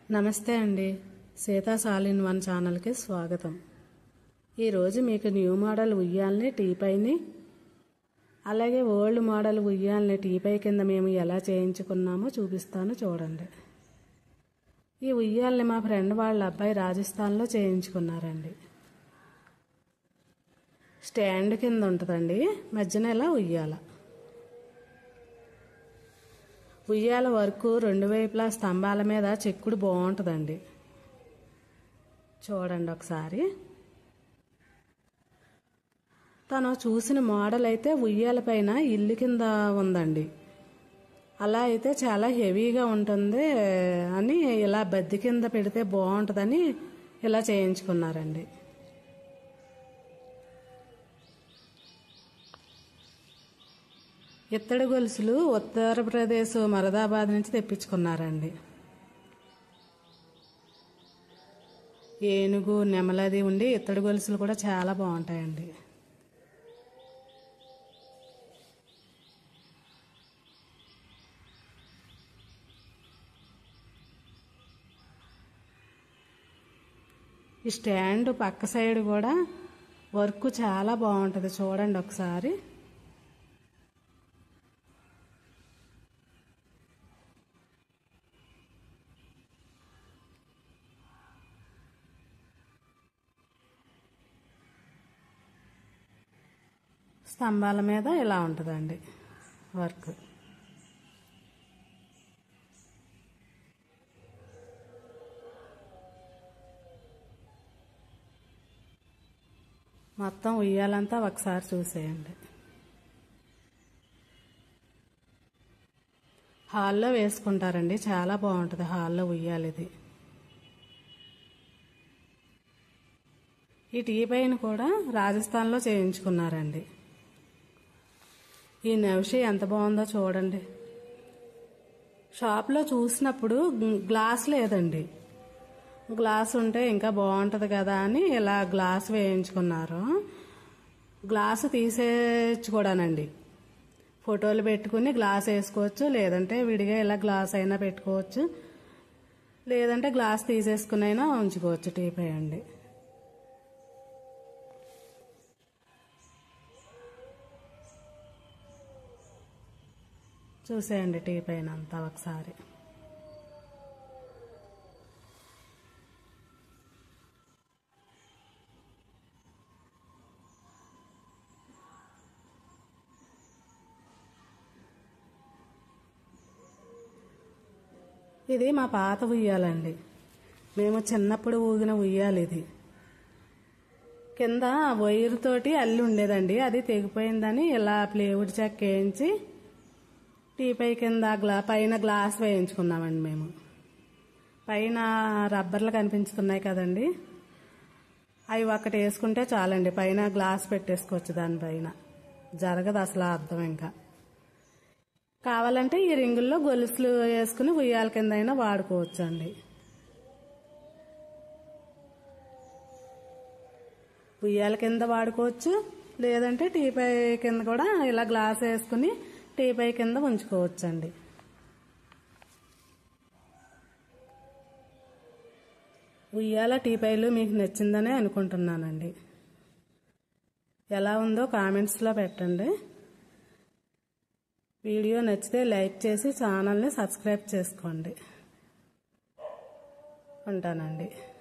నమస్తే అండి సీతా సాల్ ఇన్ వన్ ఛానల్కి స్వాగతం ఈరోజు మీకు న్యూ మోడల్ ఉయ్యాలని టీపైని అలాగే ఓల్డ్ మోడల్ ఉయ్యాలని టీపై కింద మేము ఎలా చేయించుకున్నామో చూపిస్తాను చూడండి ఈ ఉయ్యాలని మా ఫ్రెండ్ వాళ్ళ అబ్బాయి రాజస్థాన్లో చేయించుకున్నారండి స్టాండ్ కింద ఉంటుందండి మధ్యన ఇలా ఉయ్యాల ఉయ్యాల వరకు రెండు వైపులా స్తంభాల మీద చెక్కుడు బాగుంటుందండి చూడండి ఒకసారి తను చూసిన మోడల్ అయితే ఉయ్యాల పైన ఇల్లు కింద ఉందండి అలా అయితే చాలా హెవీగా ఉంటుంది అని ఇలా బద్ది కింద పెడితే బాగుంటుందని ఇలా చేయించుకున్నారండి ఇత్తడి గొలుసులు ఉత్తరప్రదేశ్ మరదాబాద్ నుంచి తెప్పించుకున్నారండి ఏనుగు నెమలది ఉండి ఇత్తడి గొలుసులు కూడా చాలా బాగుంటాయండి ఈ స్టాండ్ పక్క సైడ్ కూడా వర్క్ చాలా బాగుంటుంది చూడండి ఒకసారి స్తంభాల మీద ఇలా ఉంటుందండి వర్క్ మొత్తం ఉయ్యాలంతా ఒకసారి చూసేయండి హాల్లో వేసుకుంటారండి చాలా బాగుంటుంది హాల్లో ఉయ్యాలిది ఈ టీ పైన కూడా రాజస్థాన్లో చేయించుకున్నారండి ఈ నవిషి ఎంత బాగుందో చూడండి షాప్లో చూసినప్పుడు గ్లాస్ లేదండి గ్లాస్ ఉంటే ఇంకా బాగుంటుంది కదా అని ఇలా గ్లాస్ వేయించుకున్నారు గ్లాసు తీసేచ్చుకోడానండి ఫోటోలు పెట్టుకుని గ్లాస్ వేసుకోవచ్చు లేదంటే విడిగా ఇలా గ్లాస్ అయినా పెట్టుకోవచ్చు లేదంటే గ్లాస్ తీసేసుకుని అయినా ఉంచుకోవచ్చు టీపై అండి చూసేయండి టీ పైన అంతా ఒకసారి ఇది మా పాత ఉయ్యాలండి మేము చిన్నప్పుడు ఊగిన ఉయ్యాలి ఇది కింద వైర్ తోటి అల్లి ఉండేదండి అది తెగిపోయిందని ఇలా ప్లేవుడ్ చెక్క వేయించి టీపై కింద గ్లా పైన గ్లాస్ వేయించుకున్నామండి మేము పైన రబ్బర్లు కనిపించుతున్నాయి కదండి అవి ఒకటి వేసుకుంటే చాలండి పైన గ్లాస్ పెట్టేసుకోవచ్చు దానిపైన జరగదు అసలు అర్థం ఇంకా కావాలంటే ఈ రింగుల్లో గొలుసులు వేసుకుని ఉయ్యాల కింద అయినా వాడుకోవచ్చు అండి ఉయ్యాల కింద వాడుకోవచ్చు లేదంటే టీపై కింద కూడా ఇలా గ్లాస్ వేసుకుని టీపై కింద ఉంచుకోవచ్చండి ఉయ్యాల టీపైలు మీకు నచ్చిందనే అనుకుంటున్నానండి ఎలా ఉందో కామెంట్స్లో పెట్టండి వీడియో నచ్చితే లైక్ చేసి ఛానల్ని సబ్స్క్రైబ్ చేసుకోండి ఉంటానండి